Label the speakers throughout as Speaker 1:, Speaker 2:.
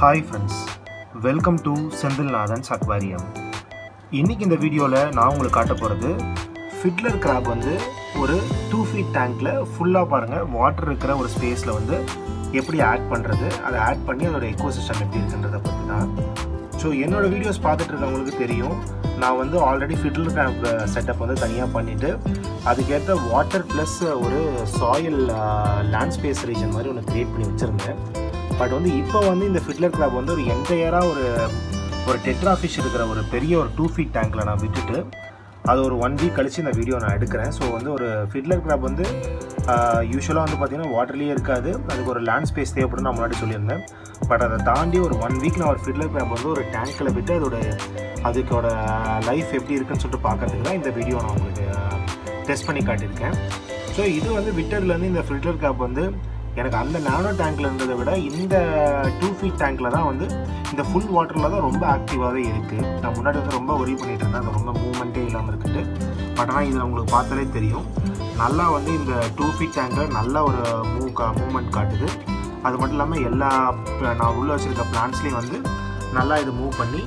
Speaker 1: hi friends welcome to Senthilnathan's aquarium இன்னைக்கு இந்த வீடியோவில் நான் உங்களுக்கு காட்ட போகிறது ஃபிட்லர் கிராப் வந்து ஒரு டூ ஃபீட் டேங்க்கில் ஃபுல்லாக பாருங்கள் வாட்டர் இருக்கிற ஒரு ஸ்பேஸில் வந்து எப்படி ஆட் பண்ணுறது அதை ஆட் பண்ணி அதோட எக்கோசிஸ்டம் எப்படி இருக்குன்றதை பற்றி தான் ஸோ என்னோட வீடியோஸ் பார்த்துட்டு இருக்கவங்களுக்கு தெரியும் நான் வந்து ஆல்ரெடி ஃபிட்லர் கிராப் செட்டப் வந்து தனியாக பண்ணிவிட்டு அதுக்கேற்ற வாட்டர் ப்ளஸ் ஒரு சாயில் லேண்ட் ஸ்பேஸ் ரீஜன் மாதிரி ஒன்று க்ரியேட் பண்ணி வச்சுருந்தேன் பட் வந்து இப்போ வந்து இந்த ஃபிட்லர் கிராப் வந்து ஒரு என்டையராக ஒரு ஒரு டெட்ரா ஃபிஷ் இருக்கிற ஒரு பெரிய ஒரு டூ ஃபீட் டேங்க்கில் நான் விட்டுட்டு அது ஒரு ஒன் வீக் கழித்து இந்த வீடியோ நான் எடுக்கிறேன் ஸோ வந்து ஒரு ஃபிட்லர் கிராப் வந்து யூஸ்வலாக வந்து பார்த்திங்கன்னா வாட்டர்லேயே இருக்காது அதுக்கு ஒரு லேண்ட் ஸ்பேஸ் தேவைப்படும் நான் முன்னாடி சொல்லியிருந்தேன் பட் அதை தாண்டி ஒரு ஒன் வீக் நான் ஒரு ஃபிட்லர் கிராப் வந்து ஒரு டேங்க்கில் விட்டு அதோட அதுக்கோட லைஃப் எப்படி இருக்குன்னு சொல்லிட்டு பார்க்கறதுக்கு தான் இந்த வீடியோ நான் உங்களுக்கு டெஸ்ட் பண்ணி காட்டியிருக்கேன் ஸோ இது வந்து விட்டர்லேருந்து இந்த ஃபில்டர் கேப் வந்து எனக்கு அந்த நானோ டேங்க்கில் இருந்ததை விட இந்த டூ ஃபீட் டேங்க்கில் தான் வந்து இந்த ஃபுல் வாட்டரில் தான் ரொம்ப ஆக்டிவாகவே இருக்குது நான் முன்னாடி வந்து ரொம்ப ஒரி பண்ணிட்டு இருந்தேன் அது ரொம்ப மூவ்மெண்ட்டே இல்லாமல் இருக்குது பட் ஆனால் இதில் உங்களுக்கு பார்த்தாலே தெரியும் நல்லா வந்து இந்த டூ ஃபீட் டேங்கில் நல்ல ஒரு மூவ் கா மூவ்மெண்ட் காட்டுது அது மட்டும் இல்லாமல் எல்லா நான் உள்ளே வச்சுருக்க பிளான்ஸ்லேயும் வந்து நல்லா இது மூவ் பண்ணி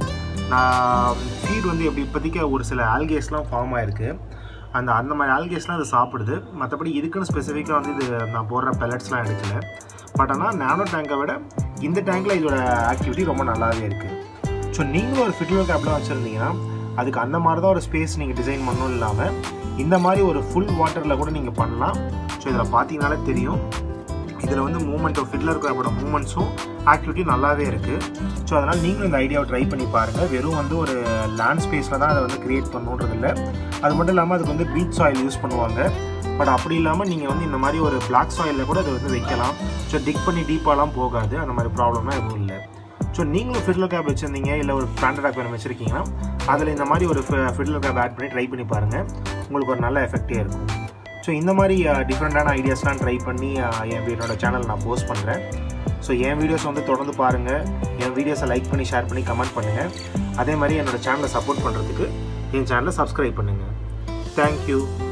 Speaker 1: நான் ஃபீட் வந்து எப்படி இப்போதைக்கு ஒரு சில ஆல்கேஸ்லாம் ஃபார்ம் ஆகிருக்கு அந்த அந்த மாதிரி ஆல்கேஸ்லாம் அது சாப்பிடுது மற்றபடி இதுக்குன்னு ஸ்பெசிஃபிக்காக வந்து இது நான் போடுற பெலட்ஸ்லாம் எடுக்கல பட் ஆனால் நானோ டேங்கை விட இந்த டேங்கில் இதோட ஆக்டிவிட்டி ரொம்ப நல்லாவே இருக்குது ஸோ நீங்களும் ஒரு ஃபிட்லோ கேப்லாம் வச்சுருந்தீங்கன்னா அதுக்கு அந்த மாதிரி தான் ஒரு ஸ்பேஸ் நீங்கள் டிசைன் பண்ணணும் இல்லாமல் இந்த மாதிரி ஒரு ஃபுல் வாட்டரில் கூட நீங்கள் பண்ணலாம் ஸோ இதில் பார்த்தீங்கனாலே தெரியும் இதில் வந்து மூமெண்ட் ஃபிட்லர் கிராப்போட மூமெண்ட்ஸும் ஆக்டிவிட்டி நல்லாவே இருக்குது ஸோ அதனால் நீங்களும் இந்த ஐடியாவை ட்ரை பண்ணி பாருங்கள் வெறும் வந்து ஒரு லேண்ட் ஸ்பேஸில் தான் அதை வந்து க்ரியேட் பண்ணுன்றது இல்லை அது மட்டும் இல்லாமல் அதுக்கு வந்து பீச் சாயில் யூஸ் பண்ணுவாங்க பட் அப்படி இல்லாமல் நீங்கள் வந்து இந்த மாதிரி ஒரு பிளாக் சாயிலில் கூட அதை வந்து வைக்கலாம் ஸோ டிக் பண்ணி டீப்பாலாம் போகாது அந்த மாதிரி ப்ராப்ளம்லாம் எதுவும் இல்லை ஸோ நீங்களும் ஃபிட்லர் கேப் வச்சுருந்தீங்க இல்லை ஒரு பிளான்டட் அக்வேரியம் வச்சுருக்கீங்கன்னா அதில் இந்த மாதிரி ஒரு ஃபிட்லர் கேப் ஆட் பண்ணி ட்ரை பண்ணி பாருங்கள் உங்களுக்கு ஒரு நல்ல எஃபெக்டே இருக்கும் ஸோ இந்த மாதிரி டிஃப்ரெண்ட்டான ஐடியாஸ்லாம் ட்ரை பண்ணி என் என்னோட சேனல் நான் போஸ்ட் பண்ணுறேன் ஸோ என் வீடியோஸ் வந்து தொடர்ந்து பாருங்கள் என் வீடியோஸை லைக் பண்ணி ஷேர் பண்ணி கமெண்ட் பண்ணுங்கள் அதே மாதிரி என்னோட சேனலை சப்போர்ட் பண்ணுறதுக்கு என் சேனலை சப்ஸ்கிரைப் பண்ணுங்கள் தேங்க்யூ